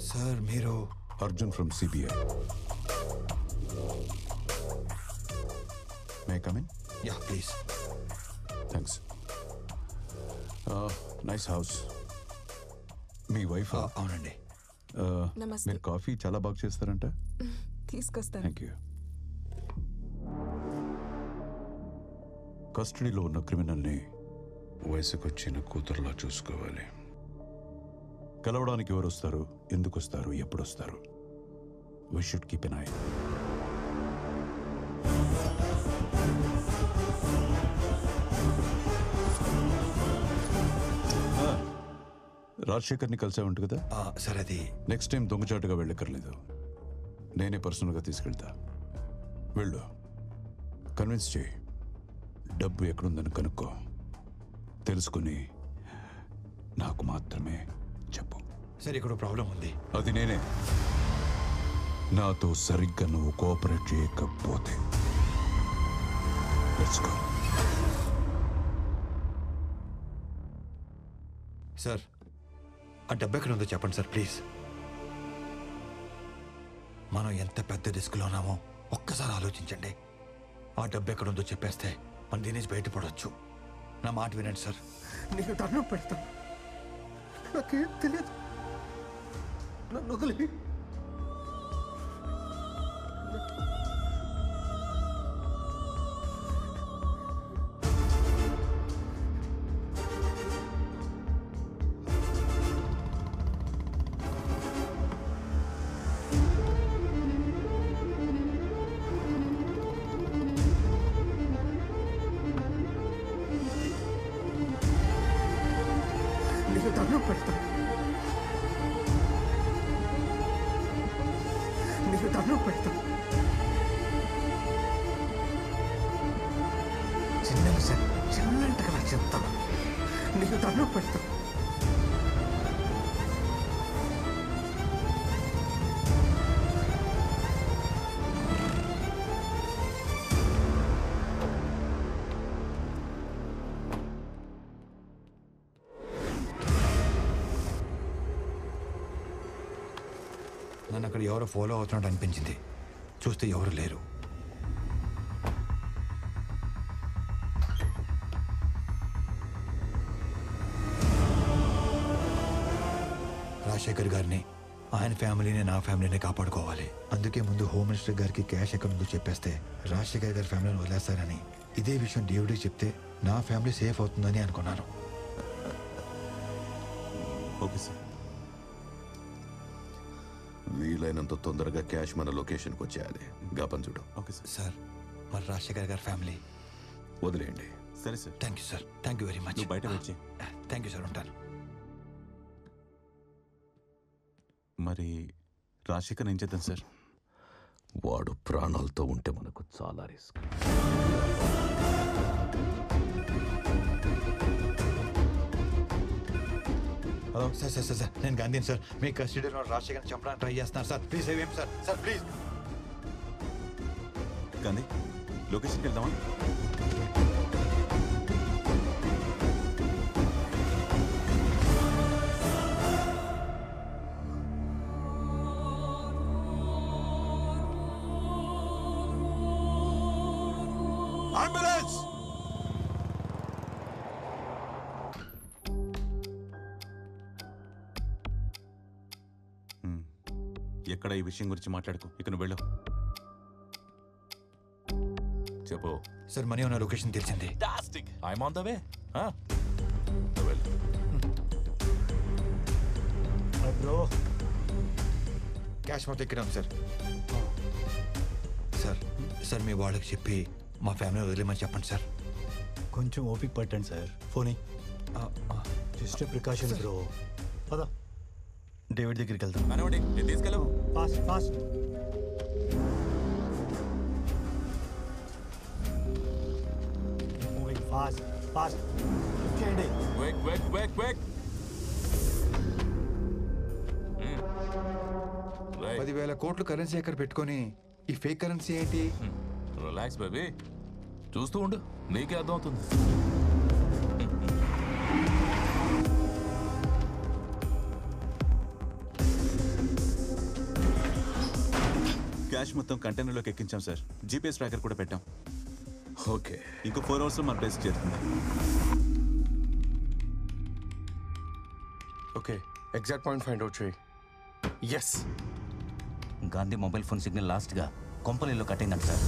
Sir మీరు Arjun from CBI may come in yeah please thanks nice house మీ wife అవునండి నమస్తే. మీరు కాఫీ చాలా బాగా చేస్తారంట తీసుకొస్తాను థ్యాంక్ యూ కస్టడీలో ఉన్న క్రిమినల్ని వయసుకొచ్చిన కూతురులా చూసుకోవాలి కలవడానికి ఎవరు వస్తారు ఎందుకు వస్తారు ఎప్పుడు వస్తారు we should keep N I రాజశేఖర్ని కలిసావంట కదా సార్ అది నెక్స్ట్ టైం దొంగచాటుగా వెళ్ళక్కర్లేదు నేనే పర్సనల్గా తీసుకెళ్తా వెళ్ళు కన్విన్స్ చేయి డబ్బు ఎక్కడుందని కనుక్కో తెలుసుకుని నాకు మాత్రమే చెప్పు సార్ ఇక్కడ ప్రాబ్లం ఉంది అది నేనే నాతో సరిగ్గా నువ్వు కోఆపరేట్ చేయకపోతే లెట్స్ గో సార్ ఆ డబ్బు ఎక్కడ ఉందో చెప్పండి సార్ ప్లీజ్ మనం ఎంత పెద్ద రిస్క్లో ఉన్నామో ఒక్కసారి ఆలోచించండి ఆ డబ్బు ఎక్కడ ఉందో చెప్పేస్తే మన దీని నుంచి బయటపడవచ్చు నా మాట వినండి సార్ నీకు దండం పెడతాను నాకేం తెలియదు నన్ను వదిలి నీకు దండం పెడతాను నీకు దండం పెడతాను చిన్నగా సార్ చిన్నంటగా నాకు చెప్తాను నీకు దండం పెడతాను నన్ను అక్కడ ఎవరో ఫాలో అవుతున్నట్టు అనిపించింది చూస్తే ఎవరు లేరు రాజశేఖర్ గారిని ఆయన ఫ్యామిలీని నా ఫ్యామిలీని కాపాడుకోవాలి అందుకే ముందు హోమ్ మినిస్టర్ గారికి క్యాష్ ఎక్కడ ఉందో చెప్పేస్తే రాజశేఖర్ గారి ఫ్యామిలీని వదిలేస్తారని ఇదే విషయం దేవుడికి చెప్తే నా ఫ్యామిలీ సేఫ్ అవుతుందని అనుకున్నాను ఓకే సార్ వీలైనంత తొందరగా క్యాష్ మన లొకేషన్కి వచ్చేయాలి గాపన్ చూడు ఓకే సార్ సార్ మరి రాజశేఖర్ గారి ఫ్యామిలీ వదిలేయండి సరే sir thank you sir thank you very much నువ్వు బయట వచ్చి థ్యాంక్ యూ సార్ ఉంటాను మరి రాజశేఖర్ ఏం చేద్దాం సార్ వాడు ప్రాణాలతో ఉంటే మనకు చాలా risk hello sir sir sir sir నేను గాంధీని సార్ మీ కస్టడీలో రాజశేఖర్ చంపడానికి ట్రై చేస్తున్నాను సార్ ప్లీజ్ ఏం సార్ సార్ ప్లీజ్ గాంధీ లొకేషన్కి వెళ్దామా అంబులెన్స్ ఎక్కడ ఈ విషయం గురించి మాట్లాడుకో ఇక నువ్వు వెళ్ళు చెప్పు సార్ మనీ ఉన్న లొకేషన్ తెలిసింది I'm on the way bro cash మొత్తం ఎక్కినాం సార్ సార్ సార్ మీ వాళ్ళకి చెప్పి మా ఫ్యామిలీ వదిలేమని చెప్పండి సార్ కొంచెం ఓపిక పట్టండి సార్ ఫోనీ జస్ట్ ప్రికాషన్ బ్రో పదా డేవిడ్ దగ్గరికి వెళ్తాం కనవండి నేను తీసుకెళ్ళవు fast fast moving fast fast చేయండి వెక్ వెక్ వెక్ వెక్ పదివేల కోట్లు కరెన్సీ ఎక్కడ పెట్టుకొని ఈ ఫేక్ కరెన్సీ ఏంటి రిలాక్స్ బేబీ చూస్తూ ఉండు నీకే అర్థమవుతుంది క్యాష్ మొత్తం కంటైనర్లోకి ఎక్కించాం సార్ జీపీఎస్ ట్రాకర్ కూడా పెట్టాం ఓకే ఇంకో ఫోర్ అవర్స్లో మన ప్లేస్ చేరుతుంది okay exact point find out చేయి yes Gandhi mobile phone signal లాస్ట్గా కొంపలిలో కట్ అయిందంట సార్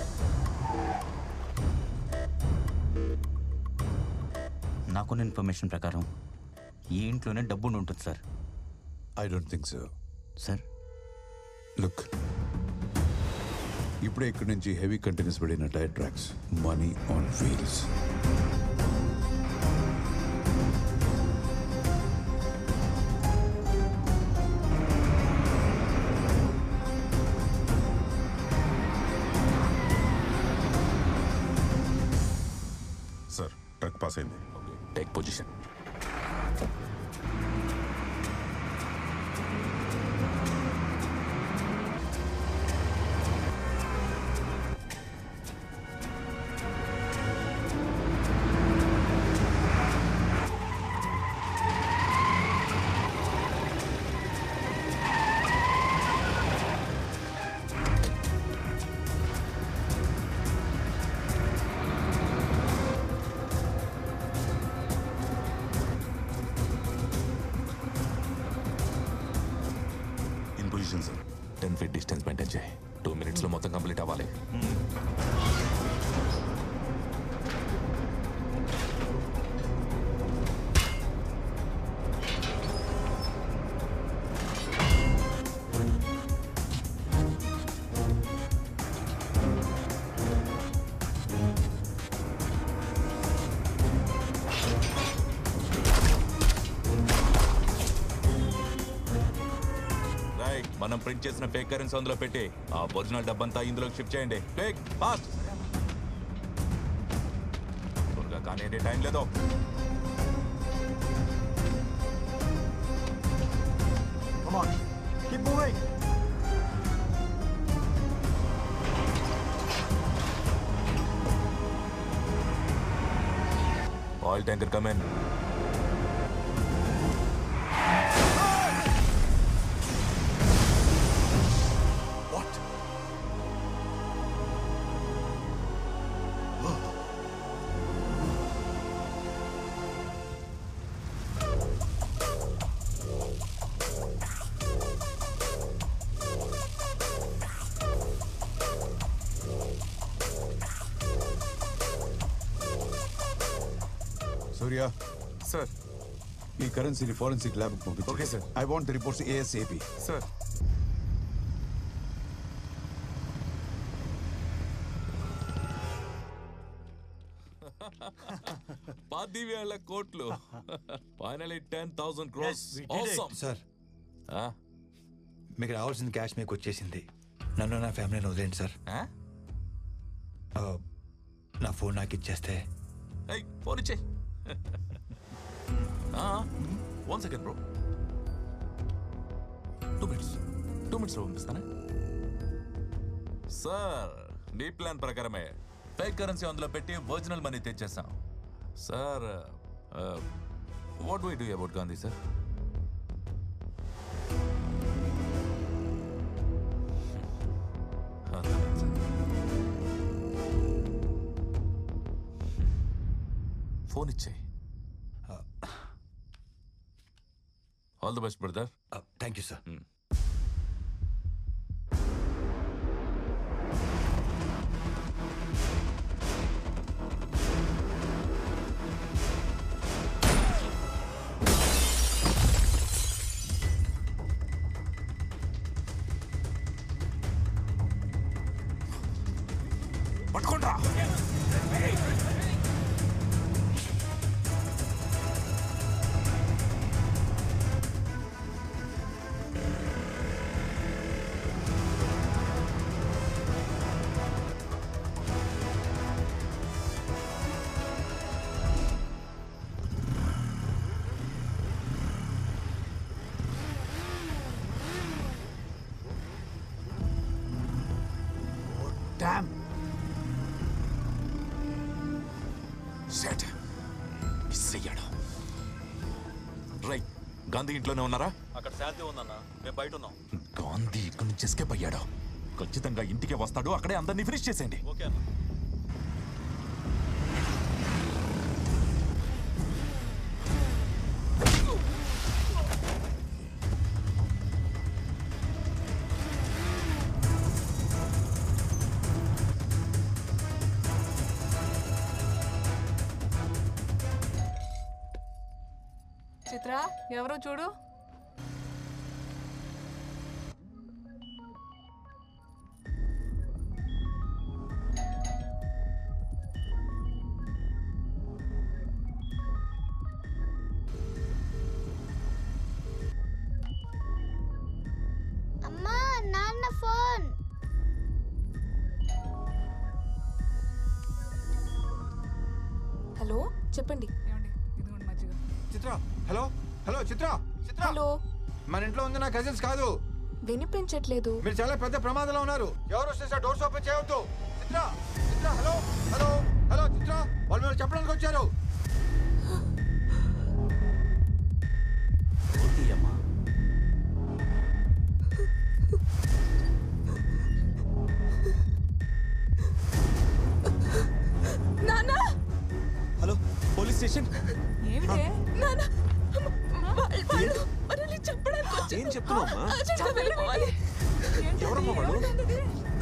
నాకున్న ఇన్ఫర్మేషన్ ప్రకారం ఈ ఇంట్లోనే డబ్బు ఉండి ఉంటుంది sir I don't think so sir look ఇప్పుడే ఇక్కడి నుంచి హెవీ కంటైనర్స్ పడిన tyre tracks money on wheels sir truck pass అయింది take position in position sir ten feet distance maintain చేయి టూ మినిట్స్లో మొత్తం కంప్లీట్ అవ్వాలి రైట్ మనం ప్రింట్ చేసిన ఫేక్ కరెన్సీ అందులో పెట్టి ఆ ఒరిజినల్ డబ్బంతా ఇందులోకి షిఫ్ట్ చేయండి ఫేక్ ఫాస్ట్ త్వరగా కానీ టైం లేదు Come on, keep moving. Oil tanker come on what Surya sir ఈ కరెన్సీని ఫారెన్సిక్ ల్యాబ్ పంపించు Okay, sir. I want the reports ASAP sir పదివేల కోట్లు finally ten thousand crores Yes, we did it. Sir మీకు రావాల్సిన క్యాష్ మీకు వచ్చేసింది నన్ను నా ఫ్యామిలీని వదిలేండి సార్ ఆ, నా ఫోన్ నాకు ఇచ్చేస్తే ఫోన్ ఇచ్చే one second bro two minutes two మినిట్స్లో పంపిస్తానే సార్ మీ ప్లాన్ ప్రకారమే ఫేక్ కరెన్సీ అందులో పెట్టి ఒరిజినల్ మనీ తెచ్చేస్తాం sir what why do about Gandhi sir phone ఇచ్చేయి all the best brother thank you sir పట్టుకుంటా డామ్ సెట్ మిస్ అయ్యాడు రైట్ గాంధీ ఇంట్లోనే ఉన్నారా అక్కడ శాంతి ఉందన్న మేము బయట ఉన్నాం గాంధీ ఇక్కడి నుంచి ఎస్కేప్ అయ్యాడు ఖచ్చితంగా ఇంటికే వస్తాడు అక్కడే అందరినీ ఫినిష్ చేసేయండి ఓకే అన్న చిత్ర ఎవరో చూడు అమ్మా నాన్న ఫోన్ హలో చెప్పండి Chitra hello hello Chitra Chitra hello మన ఇంట్లో ఉంది నా కజిన్స్ కాదు వినిపించట్లేదు మీరు చాలా పెద్ద ప్రమాదంలో ఉన్నారు ఎవరు వస్తే డోర్స్ ఓపెన్ చేయవద్దు Chitra Chitra hello hello hello Chitra వాళ్ళు మీరు చెప్పడానికి వచ్చారు అమ్మా నానా హలో పోలీస్ స్టేషన్ ఏమిటే నానా వాళ్ళు- వాళ్ళు మనల్ని చంపడానికి వచ్చారు. ఏం చెప్తున్నావమ్మా? అర్జెంట్గా వెళ్ళిపోవాలి. ఎవరమ్మా వాళ్ళు? ఏమిటండి?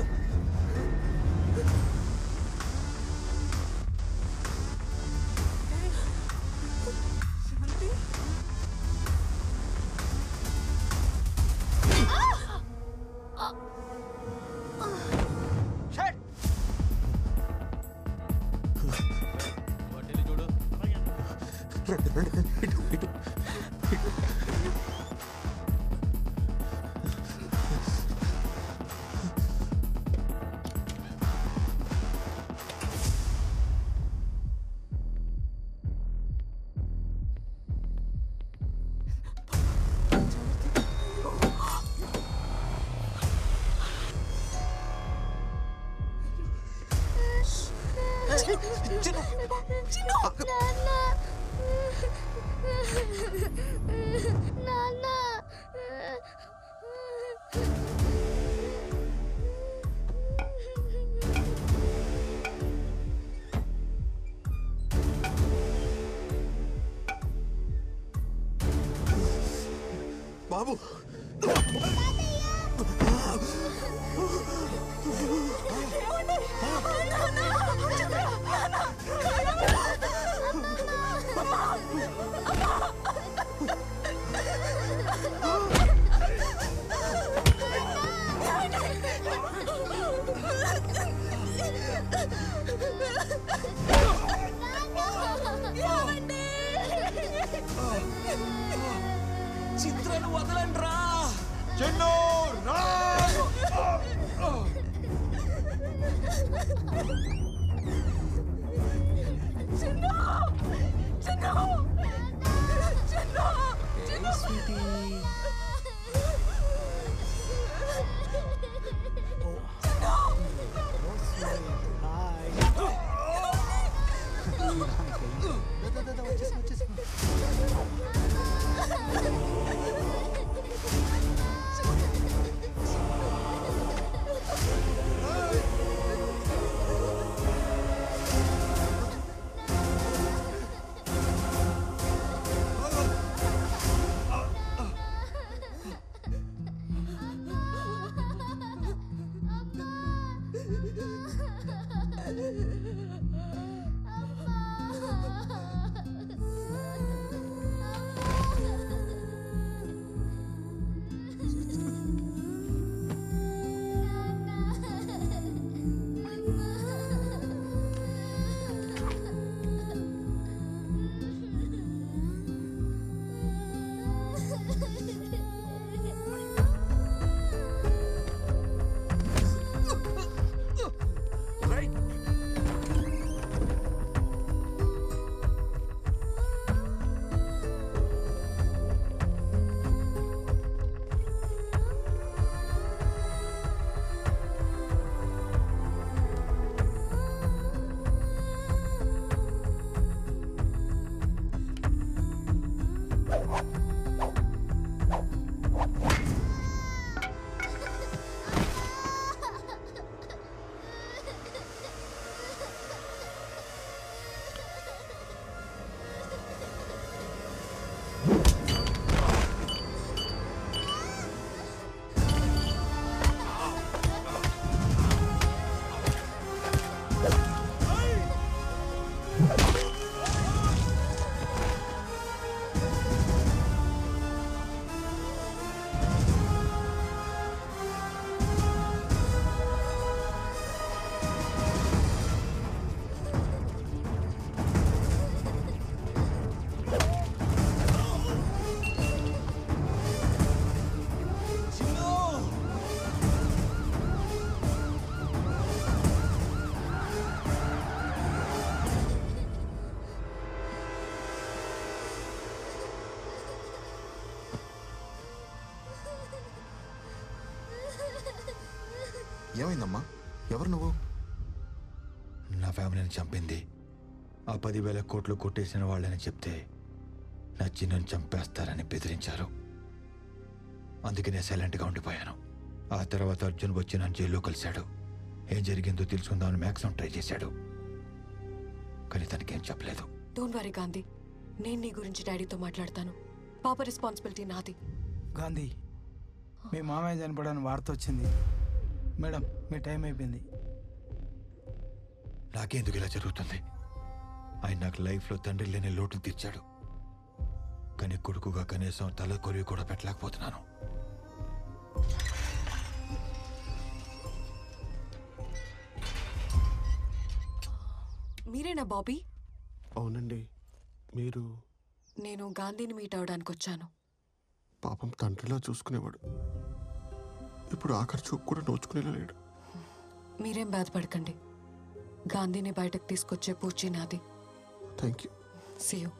శాంతి? చూడు నాన్న బాబు చిత్రను వదలండి రా చెన్ను రా చిన్ను చిన్ను చిన్ను చిన్ను నాన్న ఏమైందమ్మా ఎవరు నువ్వు నా ఫ్యామిలీని చంపింది ఆ పదివేల కోట్లు కొట్టేసిన వాళ్ళని చెప్తే నా చిన్నని చంపేస్తారని బెదిరించారు అందుకే నేను సైలెంట్గా ఉండిపోయాను ఆ తర్వాత అర్జున్ వచ్చి నన్ను జైల్లో కలిశాడు ఏం జరిగిందో తెలుసుకుందామని మ్యాక్సిమం ట్రై చేశాడు కానీ తనకేం చెప్పలేదు డోంట్ వరీ గాంధీ నేను నీ గురించి డాడీతో మాట్లాడతాను పాప రెస్పాన్సిబిలిటీ నాది గాంధీ మీ మామయ్య చనిపోవడానికి వార్త వచ్చింది మేడం మీ టైం అయిపోయింది నాకెందుకు ఇలా జరుగుతుంది ఆయన నాకు లైఫ్లో తండ్రి లేని లోటును తీర్చాడు కానీ కొడుకుగా కనీసం తల కొరివి కూడా పెట్టలేకపోతున్నాను మీరేనా బాబీ అవునండి మీరు నేను గాంధీని మీట్ అవడానికి వచ్చాను పాపం తండ్రిలా చూసుకునేవాడు ఇప్పుడు ఆఖరి చూపు కూడా నోచుకునేలా లేడు మీరేం బాధపడకండి గాంధీని బయటకు తీసుకొచ్చే పూచి నాది థ్యాంక్ యూ సియు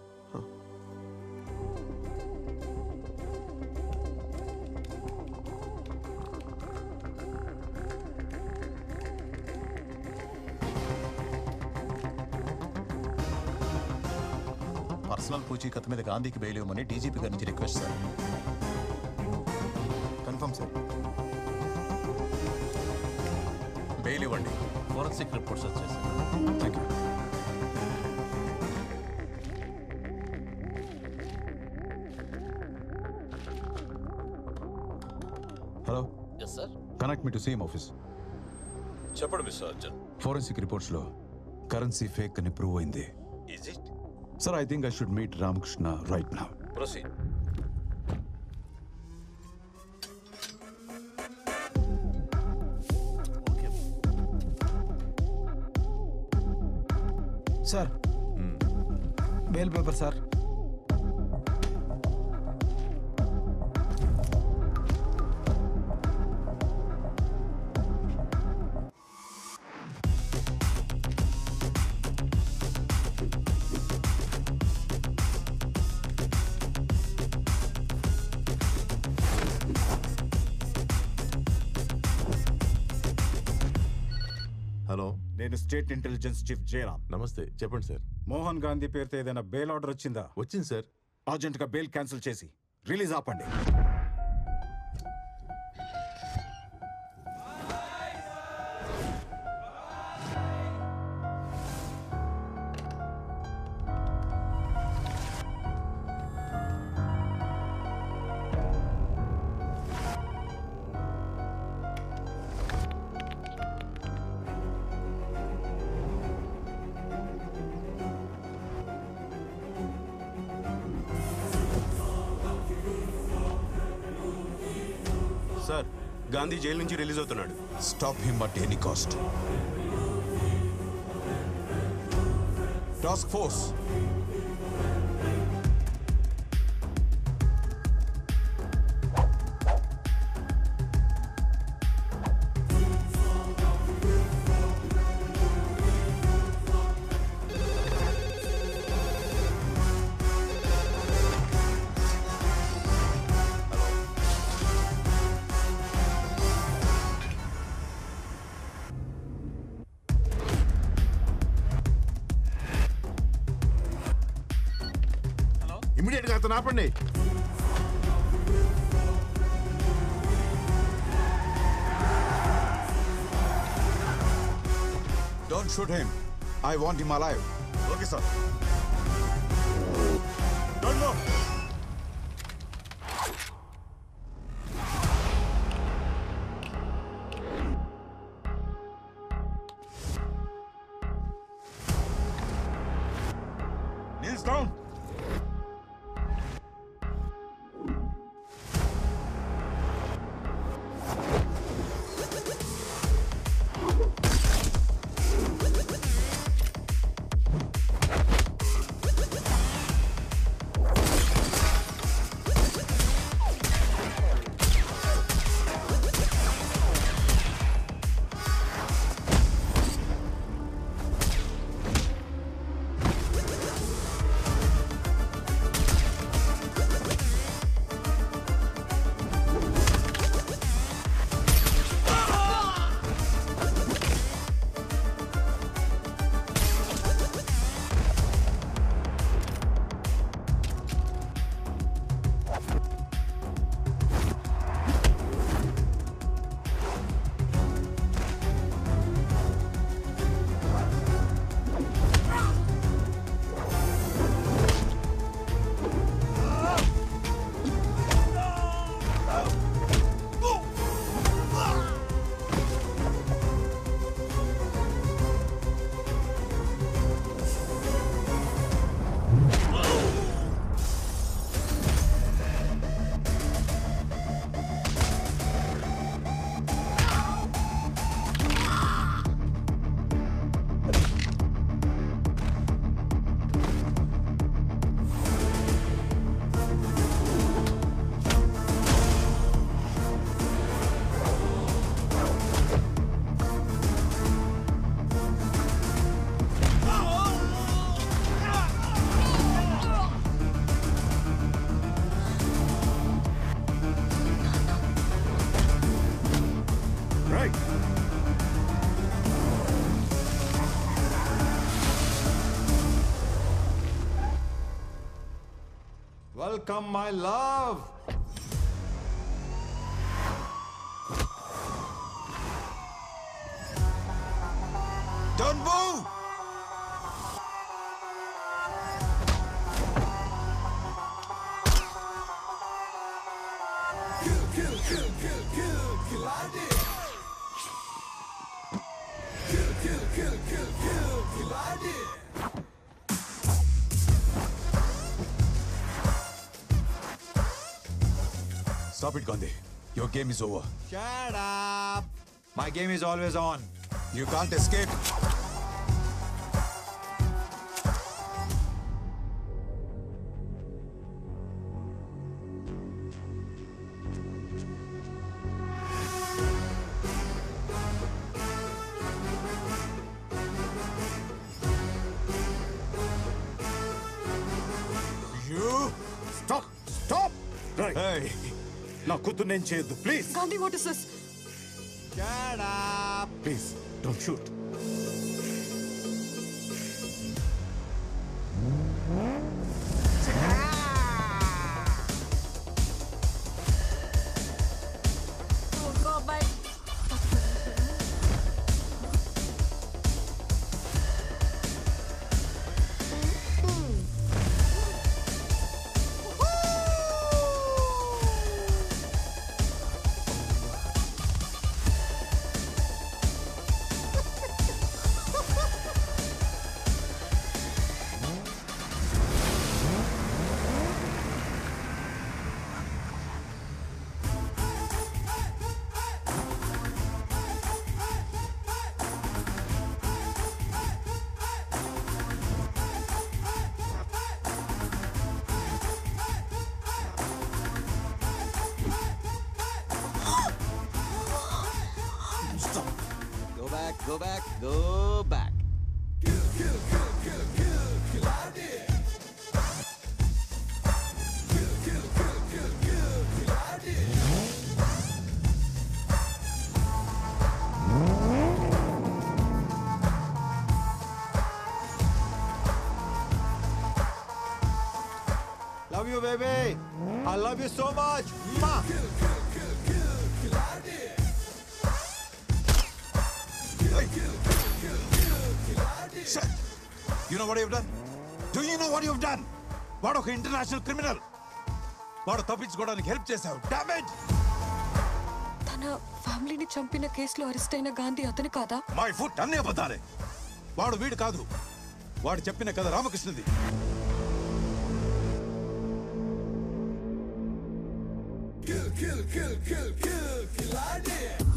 పర్సనల్ పూచీకత్తు మీద గాంధీకి బెయిల్ ఇవ్వమని డీజీపీ గారి నుంచి request sir confirm sir bail ఇవ్వండి ఫోరెన్సిక్ రిపోర్ట్స్ వచ్చేసి thank you hello yes sir connect me to same office చెప్పండి మిస్టర్ అర్జున్ ఫోరెన్సిక్ రిపోర్ట్స్లో కరెన్సీ ఫేక్ అని ప్రూవ్ అయింది is it sir I think I should meet Ramakrishna right నా proceed sir bail paper sir hello నేను state intelligence chief Jayaram నమస్తే చెప్పండి sir Mohan Gandhi పేరుతో ఏదైనా బెయిల్ ఆర్డర్ వచ్చిందా వచ్చింది సార్ అర్జెంట్గా బెయిల్ క్యాన్సిల్ చేసి రిలీజ్ ఆపండి సార్ గాంధీ జైలు నుంచి రిలీజ్ అవుతున్నాడు stop him at any cost task force immediate గా అతను ఆపండి don't shoot him I want him alive okay sir don't move Kneels down. Welcome my love Don't move! Stop it, Gandhi. Your game is over. Shut up! My game is always on. You can't escape. You stop! Stop! Hey, నా కూతురు నేను చేయొద్దు please Gandhi what is this please don't shoot Go back, go back, go back. Love you, baby. I love you so much. Mwah. Shut. You know what you've done? Do you know what you've done? వాడు ఒక international criminal వాడు తప్పించుకోవడానికి help చేశావు damage తన ఫ్యామిలీని చంపిన కేసులో arrest అయిన గాంధీ అతను కాదా మై ఫుట్ అన్ని అబద్ధాలే వాడు వీడు కాదు వాడు చెప్పిన కథ రామకృష్ణది Kill, kill, kill, kill, kill, kill, I did.